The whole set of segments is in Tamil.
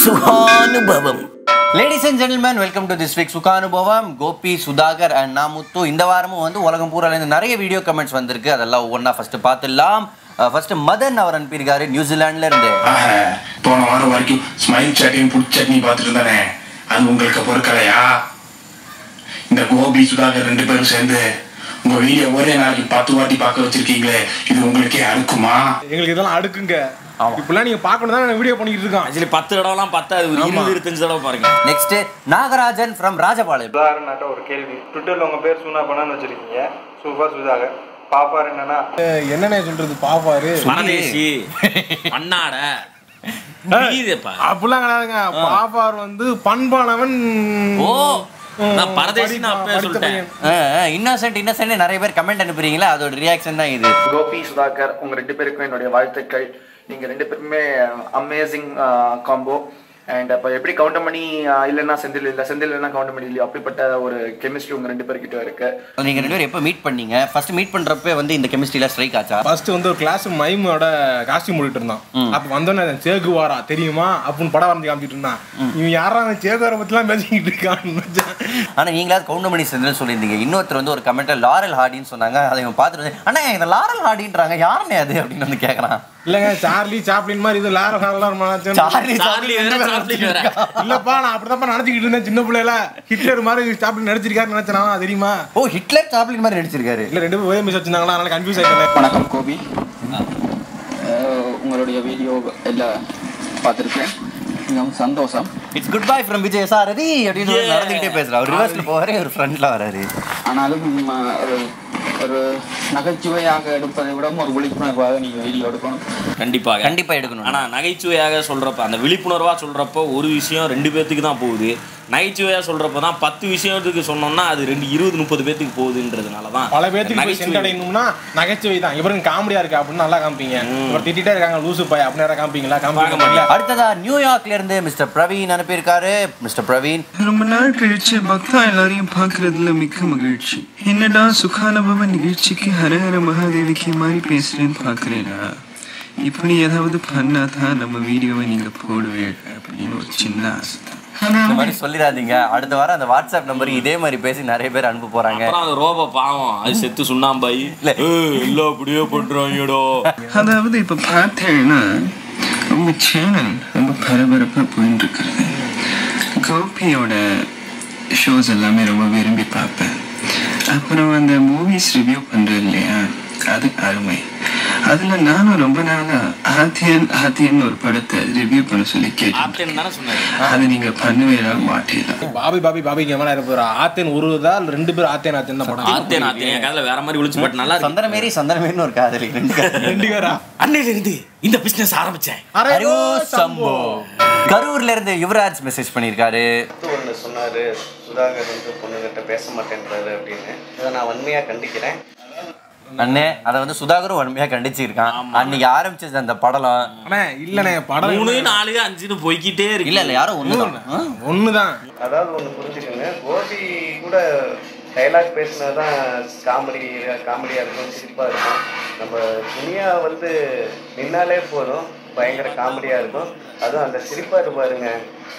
சுகானுபவம் ladies and gentlemen welcome to this week சுகானுபவம் கோபி சுதாகர் அண்ட் நாமுத்து இந்த வாரமும் வந்து உலகம் பூராலேருந்து நிறைய வீடியோ கமெண்ட்ஸ் வந்திருக்கு அதெல்லாம் ஒவ்வொன்றா ஃபர்ஸ்ட் பார்த்துடலாம் ஃபர்ஸ்ட் மதன் அவர் அனுப்பியிருக்காரு நியூசிலாந்துல இருந்து ஆக, போன வாரம் வரைக்கும் ஸ்மைல் சட்னி புட் சட்னி பார்த்துட்டு இருந்தானே அது உங்களுக்கு பொறுக்கலையா இந்த கோபி சுதாகர் ரெண்டு பேரும் சேர்ந்து உங்க வீடியோ ஒரே நாளைக்கு பத்து வாட்டி பார்க்க வச்சிருக்கீங்களே இது உங்களுக்கே அடுக்குமா எங்களுக்கு இதெல்லாம் அடுக்குங்க இப்பெல்லாம் நீங்க பார்க்கணும் தான் வீடியோ பண்ணிக்கிட்டு இருக்கோம் ஆக்சுவலி பத்து தடவைலாம் பத்தாது ஒரு இருபது இருபத்தஞ்சு தடவை பாருங்க நெக்ஸ்ட் நாகராஜன் ஃப்ரம் ராஜபாளையம் உதாரணாட்ட ஒரு கேள்வி ட்விட்டர்ல உங்க பேர் சுனா பண்ணான்னு வச்சிருக்கீங்க சூப்பர் சுதாகர் பாப்பார் என்னன்னா என்னண்ணே சொல்றது பாப்பாரு பரதேசி மண்ணாட புரியுதேப்பா அப்படிலாம் கிடையாதுங்க பாப்பார் வந்து பண்பானவன் ஓ நான் பரதேசின்னு அப்பவே படித்த சொல்லிட்டேன் பையன். இன்னோசென்ட் இன்னோசென்ட் நிறைய பேர் கமெண்ட் அனுப்புறீங்களா அதோட ரியாக்ஷன் தான் இது கோபி சுதாகர் உங்க ரெண்டு பேருக்கும் என்னுடைய வாழ்த்துக்கள் நீங்க ரெண்டு பேருமே அமேசிங் காம்போ அண்ட் அப்போ எப்படி கவுண்டமணி ஆஹ், இல்லைன்னா செந்தில் இல்லை செந்தில் இல்லைன்னா கவுண்டமணி இல்லையோ அப்படிப்பட்ட ஒரு கெமிஸ்ட்ரி உங்க ரெண்டு பேர்கிட்ட இருக்கு நீங்க ரெண்டு பேரும் எப்போ மீட் பண்ணீங்க ஃபர்ஸ்ட் மீட் பண்றப்ப வந்து இந்த கெமிஸ்ட்ரியில ஸ்ட்ரைக் ஆச்சா ஃபர்ஸ்ட் வந்து ஒரு கிளாஸ் மைமோட காஸ்டியூம் போட்டுட்டு இருந்தான் அப்ப வந்தோடனே சேகுவாரா தெரியுமா அப்படின்னு படம் வரைஞ்சு காமிச்சிட்டு இருந்தான் இவன் யாரா அவன் சேகுவாரை பத்திலாம் பேசிக்கிட்டு இருக்கான்னு நினைச்சேன். ஆனா நீங்களாவது கவுண்டமணி செந்தில் சொல்லியிருந்தீங்க இன்னொருத்தர் வந்து ஒரு கமெண்ட்ல லாரல் ஹார்டின்னு சொன்னாங்க அதை இவன் பார்த்துட்டு வந்து, அண்ணா இந்த லாரல் ஹார்டின்றாங்க யாருமே அது அப்படின்னு வந்து கேட்கறான் இல்லங்க சார்லி சாப்ளின் மாதிரி இது லார ஹாலாம் சார்லி சார்லி வேற சார்லி வேற இல்லப்பா நான் அப்படிதான்ப்பா நினைச்சுக்கிட்டு இருந்தேன் சின்ன பிள்ளைல ஹிட்லர் மாதிரி சாப்ளின் நடிச்சிருக்காருன்னு நினைச்சேனா தெரியுமா ஓ ஹிட்லர் சாப்ளின் மாதிரி நடிச்சிருக்காரு இல்ல ரெண்டு பேரும் ஒரே மிஸ் வச்சிருந்தாங்களா அதனால கன்ஃபியூஸ் ஆயிட்டேன் வணக்கம் கோபி அஹ் உங்களுடைய வீடியோ எல்லாம் பார்த்துருக்கேன் மிகவும் சந்தோஷம் it's good bye from Vijay Sarathi அப்படின்னு Yeah. நடந்துகிட்டே பேசுறாரு அவர் ரிவர்ஸ்ல போவாரு ஒரு ஃப்ரண்ட்ல வராரு ஆனாலும் அஹ், ஒரு ஒரு நகைச்சுவையாக எடுப்பதை விட ஒரு விழிப்புணர்வாக நீங்கள் வீடியோ எடுக்கணும் கண்டிப்பாக கண்டிப்பா எடுக்கணும் ஆனா நகைச்சுவையாக சொல்றப்ப அந்த விழிப்புணர்வா சொல்றப்போ ஒரு விஷயம் ரெண்டு பேர்த்துக்கு தான் போகுது நகைச்சுவையா சொல்றப்ப தான் பத்து விஷயத்துக்கு சொன்னோம்னா அது ரெண்டு இருபது முப்பது பேர்த்துக்கு போகுதுன்றதுனால தான் பல பேத்துக்கு போய் நகைச்சுவை சென்றடையணும்னா நகைச்சுவை தான் இவருக்கு காமெடியா இருக்கு அப்படின்னு நல்லா காமிப்பீங்க இவர் திட்டிட்டே இருக்காங்க லூசு பாய் அப்படின்னு யாரா காமிப்பீங்களா காமிக்க மாட்டீங்களா அடுத்ததா நியூயார்க்ல இருந்து மிஸ்டர் பிரவீன் அனுப்பியிருக்காரு மிஸ்டர் பிரவீன் ரொம்ப நாள் கழிச்சு பக்தா எல்லாரையும் பார்க்கறதுல மிக்க மகிழ்ச்சி என்னடா சுகானுபவ நிகழ்ச்சிக்கு ஹரஹர மகாதேவிக்கு மாதிரி பேசுறேன்னு பார்க்கறேனா இப்படி ஏதாவது பண்ணாதான் நம்ம வீடியோவை நீங்க போடுவீங்க அப்படின்னு ஒரு சின்ன ஆசை தான். இந்த மாதிரி சொல்லிடாதீங்க அடுத்த வாரம் அந்த வாட்ஸ்அப் நம்பர் இதே மாதிரி பேசி நிறைய பேர் அனுப்ப போறாங்க அப்புறம் அது ரோப பாவம் அது செத்து சுண்ணாம்பாய் இல்ல. ஏய், எல்லாம் அப்படியே பண்றாங்கடோ அதாவது இப்ப பார்த்தேன்னா உங்க சேனல் ரொம்ப பரபரப்பா போயிட்டு இருக்கிறது கோபியோட ஷோஸ் எல்லாமே ரொம்ப விரும்பி பார்ப்பேன் அப்புறம் அந்த மூவிஸ் ரிவ்யூ பண்றேன் இல்லையா அது அருமை அதுல நானும் ரொம்ப நாளா ஆத்தியன் ஆத்தியன் ஒரு படத்தை ரிவ்யூ பண்ண சொல்லி கேட்டேன் ஆப்டேன் தானே சொன்னாரு அதை நீங்க பண்ணுவீரா மாட்டீங்களா பாபி பாபி பாபிக்கு மேல இருப்பாரு ஆத்தேன் ஒரு இதா இல்ல ரெண்டு பேரும் ஆத்தேன் ஆத்தேன் தான் படம் ஆத்தேன் ஆத்தேன் என் காதுல வேற மாதிரி விழிச்சு பட் நல்லா இருக்கு சந்தனமேரி சந்தனமேரின்னு ஒரு காதலி ரெண்டு காதலி ரெண்டு பேரா அன்னையில இருந்து இந்த பிசினஸ் ஆரம்பிச்சேன் ஹரிஓ சம்போ கரூர்ல இருந்து யுவராஜ் மெசேஜ் பண்ணியிருக்காரு ஒன்று சொன்னார் சுதாகர் வந்து பொண்ணுகிட்ட பேச மாட்டேன்றாரு அப்படின்னு இதை நான் வன்மையாக கண்டிக்கிறேன் அண்ணே அதை வந்து சுதாகரும் வன்மையா கண்டிச்சிருக்கான் அன்னைக்கு ஆரம்பிச்சது அந்த படலம் அண்ணே இல்லண்ணே படம் மூணு நாலு அஞ்சுன்னு போய்க்கிட்டே இருக்கு இல்ல இல்ல யாரும் ஒண்ணுதான் ஆ? ஒண்ணுதான் அதாவது ஒன்று புரிஞ்சுக்கோங்க கோபி கூட டைலாக் பேசினா தான் காமெடி காமெடியாக இருக்கும் சிரிப்பாக இருக்கும் நம்ம துணியா வந்து நின்னாலே போதும் பயங்கர காமெடியாக இருக்கும் அதுவும் அந்த சிரிப்பாக இருப்பாருங்க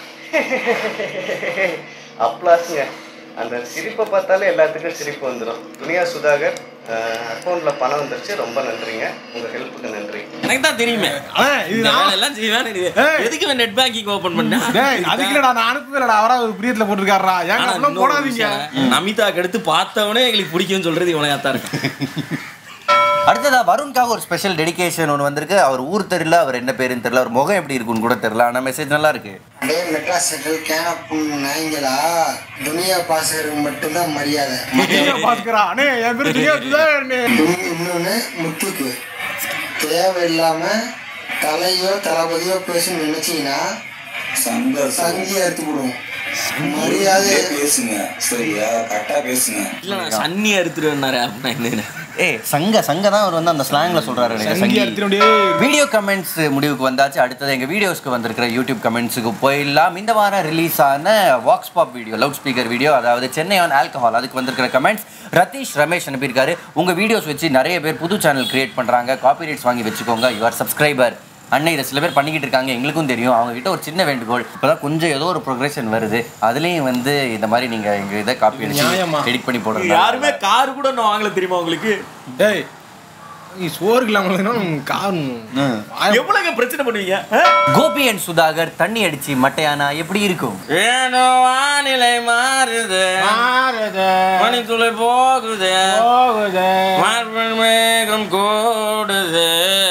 அப்ளாஸுங்க அந்த சிரிப்பை பார்த்தாலே எல்லாத்துக்கும் சிரிப்பு வந்துடும் துணியா சுதாகர் அக்கௌண்ட்டில் பணம் வந்துருச்சு ரொம்ப நன்றிங்க உங்கள் ஹெல்ப்புக்கு நன்றி எனக்கு தான் தெரியுமே அண்ணே இது இந்த நான் வேலையெல்லாம் செய்வேன் ஏய். எதுக்கு நெட் பேங்கிங் ஓபன் பண்ணேன் டேய் அதுக்கு இல்லடா நான் அனுப்பலடா அவரா ஒரு பிரியத்துல போட்டிருக்காரா ஏங்க ஆனா அப்படிலாம் இன்னொரு போடாதீங்க விஷயம், நமிதாக்கு அடுத்து பார்த்தவனே எங்களுக்கு பிடிக்கும்னு சொல்றது இவனையா தான் இருக்கு அடுத்ததா வருண்காக ஒரு ஸ்பெஷல் டெடிகேஷன் ஒன்று வந்திருக்கு அவர் ஊர் தெரியல அவர் என்ன பேருன்னு தெரியல அவர் முகம் எப்படி இருக்குன்னு கூட தெரியல ஆனா மெசேஜ் நல்லா இருக்கு அப்படியே மெட்ராஸ் செட்டில் கேனப்பும் நாய்ங்களா துனியா பாசகருக்கு மட்டும்தான் மரியாதை துணியா பாத்துக்கிறா அண்ணே என் பேரு துணியா சுதாகர்ண்ணே துணி இன்னொன்று முத்துக்கு தேவையில்லாம தலையோ தளபதியோ பேசணும்னு நினைச்சீங்கன்னா சங்கியை எடுத்து விடுவோம் மரியாதை பேசுங்க சரியா கரெக்டா பேசுங்க இல்ல நான் சன்னி அறுத்துருவேன்னாரு அப்படின்னா என்னன்னு ஏய் சங்க சங்க தான் அவர் வந்து அந்த ஸ்லாங்ல சொல்றாரு எனக்கு சங்கி சங்கி. எடுத்துடைய வீடியோ கமெண்ட்ஸ் முடிவுக்கு வந்தாச்சு அடுத்தது எங்கள் வீடியோஸ்க்கு வந்திருக்கிற யூடியூப் கமெண்ட்ஸுக்கு போயிடலாம் இந்த வாரம் ரிலீஸ் ஆன vox pop video loud speaker video அதாவது சென்னை ஆன் ஆல்கஹால் அதுக்கு வந்திருக்கிற கமெண்ட்ஸ் ரதீஷ் ரமேஷ் அனுப்பியிருக்காரு உங்கள் வீடியோஸ் வச்சு நிறைய பேர் புது சேனல் கிரியேட் பண்ணுறாங்க காப்பிரைட்ஸ் வாங்கி வச்சுக்கோங்க யுவர் சப்ஸ்கிரைபர் அண்ணன் இதை சில பேர் பண்ணிக்கிட்டு இருக்காங்க எங்களுக்கும் தெரியும் அவங்க கிட்ட ஒரு சின்ன வேண்டுகோள் இப்போதான் கொஞ்சம் ஏதோ ஒரு ப்ரோக்ரஷன் வருது அதுலேயும் வந்து இந்த மாதிரி நீங்க எங்க இதை காப்பி நியாயமா? அடிச்சு எடிட் பண்ணி போடுறது யாருமே கார் கூட இன்னும் வாங்கல தெரியுமா உங்களுக்கு டேய் நீ சோறு இல்லாமல் காரணம் எவ்வளவு பிரச்சனை பண்ணுவீங்க ஆ? கோபி அண்ட் சுதாகர் தண்ணி அடிச்சு மட்டையானா எப்படி இருக்கும் ஏனோ வானிலை மாறுது மணித்துளை போகுது மார்பன் மேகம் கூடுது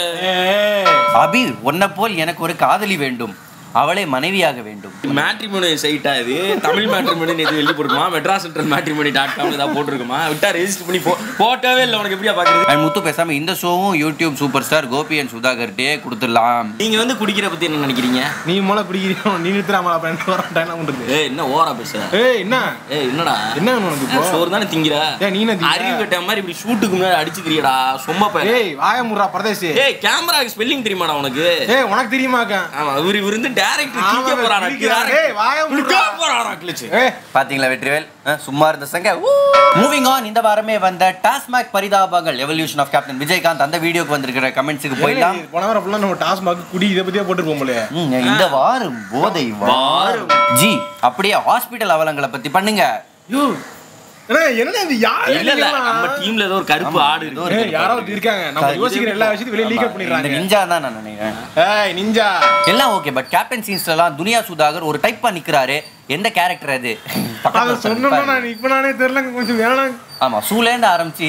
அபி உன்னை போல் எனக்கு ஒரு காதலி வேண்டும் அவளை மனைவியாக வேண்டும் மேட்ரிமோனி சைட்டா இது தமிழ் மேட்ரிமோனி இது வெளியே போட்டுருமா Madras central matrimony dot com ஏதாவது போட்டிருக்குமா விட்டா ரெஜிஸ்டர் பண்ணி போ- போட்டோவே இல்லை உனக்கு எப்படியா பாக்குறது அண்ட் முத்து பேசாம இந்த ஷோவும் YouTube super star Gopi and சுதாகர்ட்டே கொடுத்துடலாம் நீங்க வந்து குடிக்கிற பத்தி என்ன நினைக்கிறீங்க நீ மூளை பிடிக்கிறீங்க நீ நிறுத்துறாம அப்புறம் என்ன வரட்டா என்ன பண்றது ஏய் என்ன ஓரா பேசுற ஏய் என்ன ஏய் என்னடா என்ன வேணும் உனக்கு இப்போ சோறு தானே திங்கிற ஏய், நீ என்ன திங்கிற? அறிவு கட்ட மாதிரி இப்படி ஷூட்டுக்கு முன்னாடி அடிச்சுக்கிறியடா சும்மா பையன் ஏய் வாயமுறா பிரதேசி ஏய் கேமராக்கு ஸ்பெல்லிங் தெரியுமாடா உனக்கு ஏய் உனக்கு தெரியுமாக்கா ஆமா இவர் இவர் வந்து டைரக்டர் ஆமா, கிழிக்க போறாரா கிழிக்கிறாரு. ஏய், வாயை கிழிக்க மூடுடா. போறாரா கிழிச்சு ஏய் பாத்தீங்களா வெற்றிவேல் அஹ், சும்மா இருந்த சங்க மூவிங் ஆன் இந்த வாரமே வந்த டாஸ்மாக் பரிதாபங்கள் எவல்யூஷன் ஆஃப் கேப்டன் விஜயகாந்த் அந்த வீடியோக்கு வந்திருக்கிற கமெண்ட்ஸுக்கு போயிடலாம் ஏய், போன வாரம் ஃபுல்லா நம்ம டாஸ்மாக் குடி இதை பத்தியே போட்டுருப்போம் போல ம், இந்த வாரம் போதை வாரம் ஜி அப்படியே ஹாஸ்பிட்டல் அவலங்களை பத்தி பண்ணுங்க யோ என்ன என்ன இது யாரு இல்ல இல்ல நம்ம டீம்ல ஏதோ ஒரு கருப்பு ஆடு இருக்கு ஏய் யாராவது இருக்காங்க நம்ம யோசிக்கிற எல்லா விஷயத்தையும் வெளிய லீக் இந்த பண்ணிடுறாங்க நிஞ்சா தான் நான் நினைக்கிறேன் ஏய் நிஞ்சா எல்லாம் ஓகே பட் கேப்டன் சீன்ஸ்லாம் துனியா சுதாகர் ஒரு டைப்பா நிக்கிறாரு எந்த கேரக்டர் அது அத பக்கத்துல சொன்னோம்னா நிப்பாரு. நான் இப்ப நானே தெரியல கொஞ்சம் வேணாம் ஆமா சூலேந்து ஆரம்பிச்சு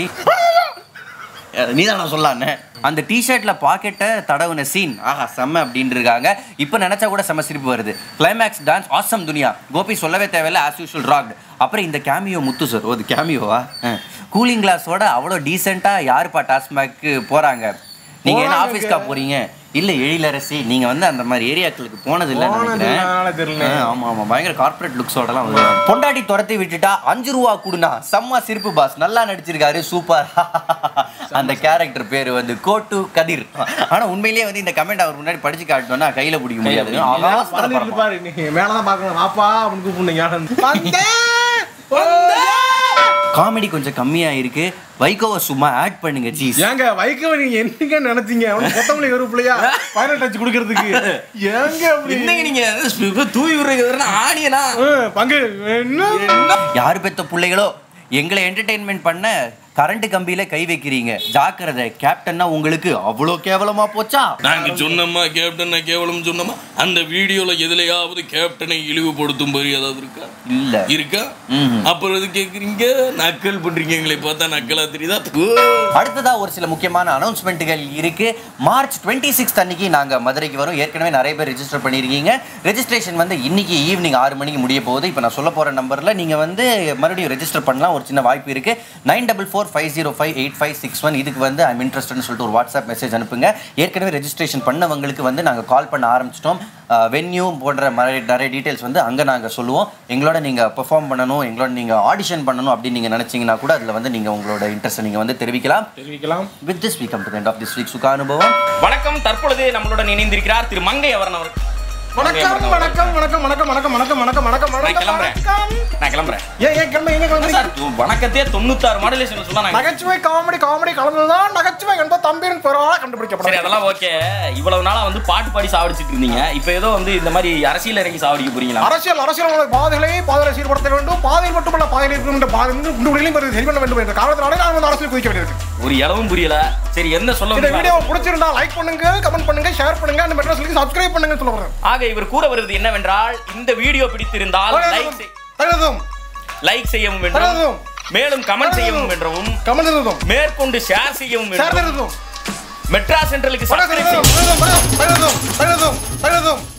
நீ தான் சொல்லான்னு அந்த டிஷர்ட்ல பாக்கெட்டை தடவுன சீன் ஆஹா செம்ம அப்படின்னு இருக்காங்க இப்போ நினைச்சா கூட செம்ம சிரிப்பு வருது கிளைமேக்ஸ் டான்ஸ் ஆசம் துனியா கோபி சொல்லவே தேவையில்ல ஆஸ் யூஷுவல் ராக்ட் அப்புறம் இந்த கேமியோ முத்து சார் அது கேமியோவா கூலிங் கிளாஸோட அவ்வளோ டீசெண்டாக யாருப்பா டாஸ்மாக்கு போறாங்க நீங்க என்ன போறாங்க. ஆஃபீஸ்க்கா போறீங்க இல்ல எழிலரசி நீங்க வந்து அந்த மாதிரி ஏரியாக்களுக்கு போனது இல்ல போனது இல்ல, அதனால தெரியல. ஆமா ஆமா பயங்கர கார்ப்பரேட் லுக்ஸோடலாம் வருவாங்க பொண்டாட்டி துரத்தி விட்டுட்டா அஞ்சு ரூபா குடுனா செம்ம சிரிப்பு பாஸ் நல்லா நடிச்சிருக்காரு சூப்பர் அந்த கேரக்டர் பேரு வந்து கோட்டு கதிர் ஆனா உண்மையிலேயே வந்து இந்த கமெண்ட் அவர் முன்னாடி படிச்சு காட்டணும்னா கையில பிடிக்க முடியாது அவசர பாரு பரப்பா. பாரு நீ மேலதான் பாக்கணும் வாப்பா அப்படின்னு கூப்பிடுங்க காமெடி கொஞ்சம் கம்மியா இருக்கு வைகோவை சும்மா ஆட் பண்ணுங்க ஜீஸ் ஏங்க வைக்கவ நீங்க என்னங்க நினைச்சீங்க அவனுக்கு கொத்தமல்லி கருப்புலையா ஃபைனல் டச் கொடுக்கறதுக்கு ஏங்க அப்படி என்னங்க நீங்க இப்ப தூவி விடுறீங்க ஆணியனா ஆ, பங்கு என்ன யாரு பெத்த பிள்ளைகளோ எங்களை என்டர்டெயின்மெண்ட் பண்ண கரண்ட் கம்பியில கை வைக்கிறீங்க ஜாக்கிரதை கேப்டன்னா உங்களுக்கு அவ்வளோ கேவலமா போச்சா நாங்க சொன்னோமா கேப்டன் கேவலம் சொன்னோமா அந்த வீடியோல எதுலயாவது கேப்டனை இழிவுபடுத்தும்படி ஏதாவது இருக்கா இல்ல இருக்கா ம்ஹும். அப்புறம் இது கேக்குறீங்க நக்கல் பண்றீங்க எங்களை பார்த்தா நக்கலா தெரியுதா தூ. அடுத்ததா ஒரு சில முக்கியமான அனௌன்ஸ்மெண்ட்டுகள் இருக்கு மார்ச் டுவெண்ட்டி சிக்ஸ் அன்னைக்கு நாங்க மதுரைக்கு வரோம் ஏற்கனவே நிறைய பேர் ரெஜிஸ்டர் பண்ணியிருக்கீங்க ரெஜிஸ்ட்ரேஷன் வந்து இன்னைக்கு ஈவினிங் ஆறு மணிக்கு முடிய போகுது இப்போ நான் சொல்ல போற நம்பர்ல நீங்க வந்து மறுபடியும் ரெஜிஸ்டர் பண்ணலாம் ஒரு சின்ன வாய்ப்பு இருக்கு nine double four five zero five eight five six one இதுக்கு வந்து ஐம் இன்ட்ரெஸ்ட்னு சொல்லிட்டு ஒரு வாட்ஸ்அப் மெசேஜ் அனுப்புங்க ஏற்கனவே ரெஜிஸ்ட்ரேஷன் பண்ணவங்களுக்கு வந்து நாங்கள் கால் பண்ண ஆரம்பிச்சிட்டோம் வென்யூ போன்ற நிறைய நிறைய டீட்டெயில்ஸ் வந்து அங்கே நாங்கள் சொல்லுவோம் எங்களோட நீங்கள் பெர்ஃபார்ம் பண்ணணும் எங்களோட நீங்கள் ஆடிஷன் பண்ணணும் அப்படின்னு நீங்கள் நினச்சிங்கன்னா கூட அதில் வந்து நீங்கள் உங்களோட இன்ட்ரெஸ்ட்டை நீங்கள் வந்து தெரிவிக்கலாம் தெரிவிக்கலாம் with this week come to end of this week சுக அனுபவம் வணக்கம் தற்பொழுது நம்மளுடன் இணைந்திருக்கிறார் திரு மங்கை அவரன் அவர் வணக்கம் வணக்கம் வணக்கம் வணக்கம் வணக்கம் வணக்கம் வணக்கம் வணக்கம் நான் வணக்கம் கிளம்புறேன் வணக்கம் நான் கிளம்புறேன் ஏன் ஏன் கிளம்ப எங்க கிளம்புறீங்க சார் வணக்கத்தையே தொண்ணூத்தாறு மாடலேஷன் சொன்னா நாங்க நகைச்சுவை காமெடி காமெடி கலந்துதான் நகைச்சுவை என்பது தம்பியின் பெறவா சரி கண்டுபிடிக்கப்படும் அதெல்லாம் ஓகே இவ்வளவு நாளா வந்து பாட்டு பாடி சாவடிச்சிட்டு இருந்தீங்க இப்போ ஏதோ வந்து இந்த மாதிரி அரசியல் இறங்கி சாவடிக்க போறீங்களா அரசியல் அரசியல் பாதைகளை பாதையை சீர்படுத்த வேண்டும் பாதையில் மட்டுமல்ல பாதையில் இருக்கின்ற பாதை குண்டுகளையும் சரி பண்ண வேண்டும் என்ற காரணத்தினாலே நான் வந்து அரசியல் குதிக்க வேண்டியிருக்கு ஒரு இளவும் புரியல சரி என்ன சொல்ல இந்த முடியும் வீடியோ பிடிச்சிருந்தா லைக் பண்ணுங்க கமெண்ட் பண்ணுங்க ஷேர் பண்ணுங்க அந்த மெட்ரஸ்க்கு சப்ஸ்கிரைப் பண்ணுங்க சொல்ல வரேன் ஆக இவர் கூற வருவது என்னவென்றால் இந்த வீடியோ பிடித்திருந்தால் லைக் செய்- தகுதும் லைக் செய்யவும் வேண்டும் தகுதும் மேலும் கமெண்ட் செய்யவும் என்றவும் கமெண்ட் தகுதும் மேற்கொண்டு ஷேர் செய்யவும் ஷேர் வேண்டும் தகுதும் மெட்ரா சென்ட்ரலுக்கு தகுதும் சப்ஸ்கிரைப் செய்யவும் தகுதும் தகுதும் தகுதும் தகுதும்